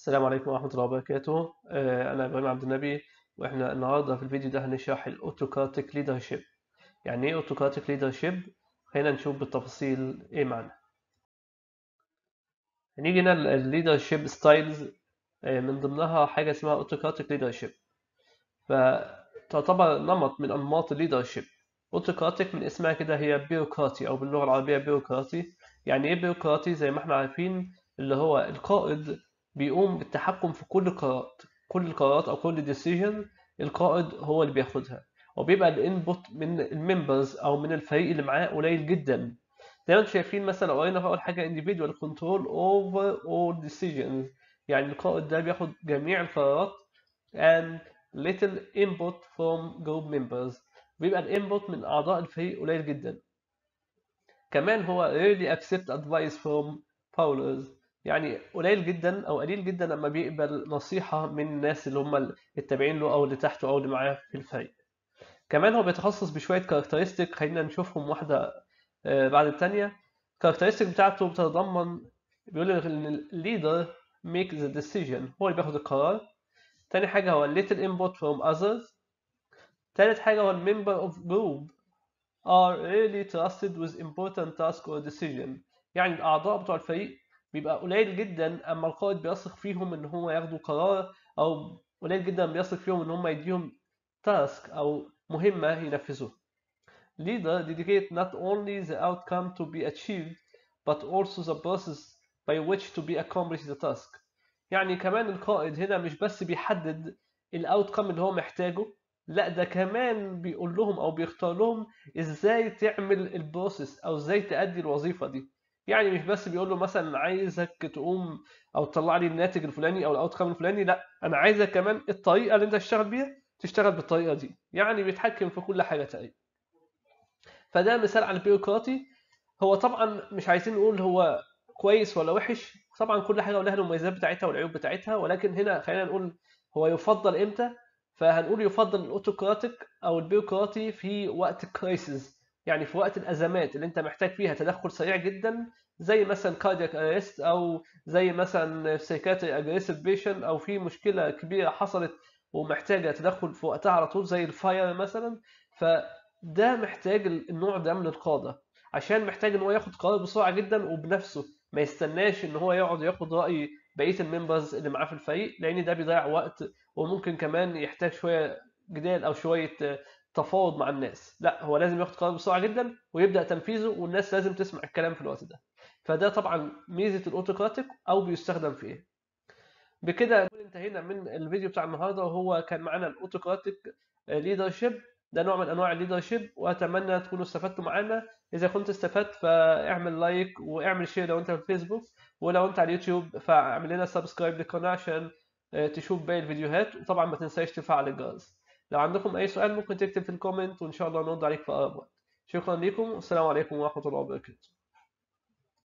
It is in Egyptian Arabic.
السلام عليكم ورحمة الله وبركاته آه، أنا إبراهيم عبد النبي وإحنا النهاردة في الفيديو ده هنشرح الأوتوكراتيك ليدرشيب يعني إيه أوتوكراتيك ليدرشيب؟ خلينا نشوف بالتفاصيل إيه معنى هنيجي هنا الليدرشيب ستايلز من ضمنها حاجة اسمها أوتوكراتيك ليدرشيب فتعتبر نمط من أنماط الليدرشيب أوتوكراتيك من اسمها كده هي بيروقراطي أو باللغة العربية بيروقراطي يعني إيه بيروقراطي زي ما إحنا عارفين اللي هو القائد بيقوم بالتحكم في كل القرارات كل القرارات او كل ديسيجن القائد هو اللي بياخدها وبيبقى الانبوت من الممبرز او من الفريق اللي معاه قليل جدا زي ما انتم شايفين مثلا لو قرينا في اول حاجه individual control over all decisions يعني القائد ده بياخد جميع القرارات and little input from group members بيبقى الانبوت من اعضاء الفريق قليل جدا كمان هو rarely accept advice from followers يعني قليل جدا او قليل جدا لما بيقبل نصيحه من الناس اللي هم التابعين له او اللي تحته او اللي معاه في الفريق كمان هو بيتخصص بشويه كاركترستيك خلينا نشوفهم واحده بعد الثانيه الكاركترستيك بتاعته بتتضمن بيقول ان الليدر make the decision هو اللي بياخد القرار تاني حاجه هو little input from others تالت حاجه هو member of group are really trusted with important task or decision يعني الاعضاء بتوع الفريق بيبقى قليل جدا اما القائد بيثق فيهم ان هو ياخدوا قرار او قليل جدا بيثق فيهم ان هم يديهم تاسك او مهمه ينفذوها leader dedicate not only the outcome to be achieved but also the process by which to be accomplished the task يعني كمان القائد هنا مش بس بيحدد الاوتكم اللي هو محتاجه لا ده كمان بيقول لهم او بيختار لهم ازاي تعمل البروسيس او ازاي تأدي الوظيفه دي يعني مش بس بيقول له مثلا عايزك تقوم او تطلع لي الناتج الفلاني او الاوتكم الفلاني لا انا عايزك كمان الطريقه اللي انت تشتغل بيها تشتغل بالطريقه دي يعني بيتحكم في كل حاجه تقريبا فده مثال على البيروقراطي هو طبعا مش عايزين نقول هو كويس ولا وحش طبعا كل حاجه ولها المميزات بتاعتها والعيوب بتاعتها ولكن هنا خلينا نقول هو يفضل امتى فهنقول يفضل الاوتوكراتيك او البيروقراطي في وقت الكرايسيس يعني في وقت الازمات اللي انت محتاج فيها تدخل سريع جدا زي مثلا كاردياك اريست او زي مثلا سيكاتري اجريسيف بيشن او في مشكله كبيره حصلت ومحتاجه تدخل في وقتها على طول زي الفاير مثلا فده محتاج النوع ده من القاده عشان محتاج ان هو ياخد قرار بسرعه جدا وبنفسه ما يستناش ان هو يقعد ياخد راي بقيه الممبرز اللي معاه في الفريق لان ده بيضيع وقت وممكن كمان يحتاج شويه جدال او شويه تفاوض مع الناس لا هو لازم ياخد قرار بسرعه جدا ويبدا تنفيذه والناس لازم تسمع الكلام في الوقت ده فده طبعا ميزه الاوتوكراتيك او بيستخدم في ايه بكده نكون انتهينا من الفيديو بتاع النهارده وهو كان معانا الاوتوكراتيك ليدرشيب ده نوع من انواع الليدرشيب واتمنى تكونوا استفدتوا معانا اذا كنت استفدت فاعمل لايك واعمل شير لو انت في الفيسبوك ولو انت على اليوتيوب فاعمل لنا سبسكرايب للقناه عشان تشوف باقي الفيديوهات وطبعا ما تنساش تفعل الجرس لو عندكم أي سؤال ممكن تكتب في الكومنت وإن شاء الله نرد عليك في أقرب وقت شكرا لكم والسلام عليكم ورحمة الله وبركاته